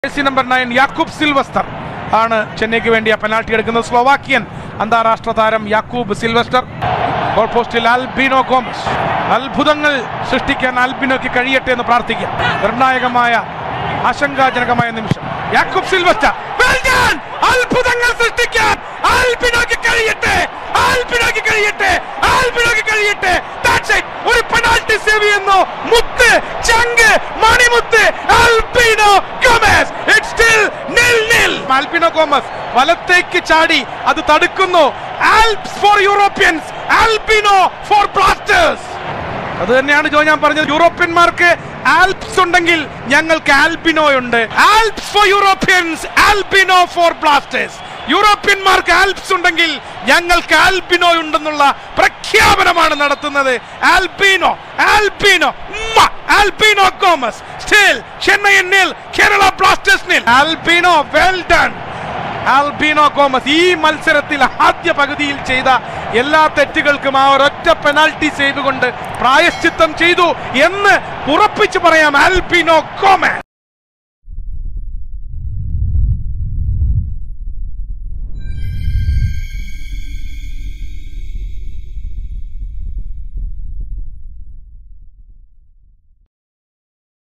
Jersey number nine Jakub Sylvestr ആണ് ചെന്നൈക്ക് വേണ്ടി ആ പെനാൽറ്റി എടുക്കുന്നത് സ്ലോവാക്കിയൻ അന്താരാഷ്ട്ര താരം യാക്കൂബ് സിൽവസ്റ്റർ ഗോൾ പോസ്റ്റിൽ ആൽബിനോ ഗോമസ് അത്ഭുതങ്ങൾ സൃഷ്ടിക്കാൻ ആൽബിനോയ്ക്ക് കഴിയട്ടെ എന്ന് പ്രാർത്ഥിക്കാം നിർണായകമായ ആശങ്കാജനകമായ നിമിഷം യാക്കൂബ് സിൽവസ്റ്റർ Well done! അത്ഭുതങ്ങൾ സൃഷ്ടിക്കാൻ ആൽബിനോയ്ക്ക് കഴിയട്ടെ ആൽബിനോയ്ക്ക് കഴിയട്ടെ ആൽബിനോയ്ക്ക് കഴിയട്ടെ That's it. ഒരു പെനാൽറ്റി സേവ് ചെയ്യുന്നു മുത്ത് ചങ്ക് മണിമുത്ത് Albino Gomes it's still nil nil Albino Gomes വലത്തേക്ക് ചാടി അത് തടുക്കുന്നു Alps for Europeans Albino for Blasters അത് തന്നെയാണ് ജോ ഞാൻ പറഞ്ഞത് യൂറോപ്യന്മാർക്ക് ആൽപ്സ് ഉണ്ടെങ്കിൽ ഞങ്ങൾക്ക് ആൽബിനോ ഉണ്ട് Alps for Europeans Albino for Blasters യൂറോപ്യന്മാർക്ക് ആൽപ്സ് ഉണ്ടെങ്കിൽ ഞങ്ങൾക്ക് ആൽബിനോ ഉണ്ടെന്നുള്ള പ്രഖ്യാപനമാണ് നടത്തുന്നത് ആൽബിനോ ആൽബിനോ ഉമ്മ, Albino Gomes still Chennai nil Kerala Blasters nil Albino well done Albino Gomes ഈ മത്സരത്തിൽ ആദ്യ പകുതിയിൽ ചെയ്ത എല്ലാ തെറ്റുകൾക്കും ആ ഒരൊറ്റ പെനാൽറ്റി സേവ് കൊണ്ട് പ്രായശ്ചിത്തം ചെയ്തു എന്ന് ഉറപ്പിച്ചു പറയാം ആൽബിനോ ഗോമസ്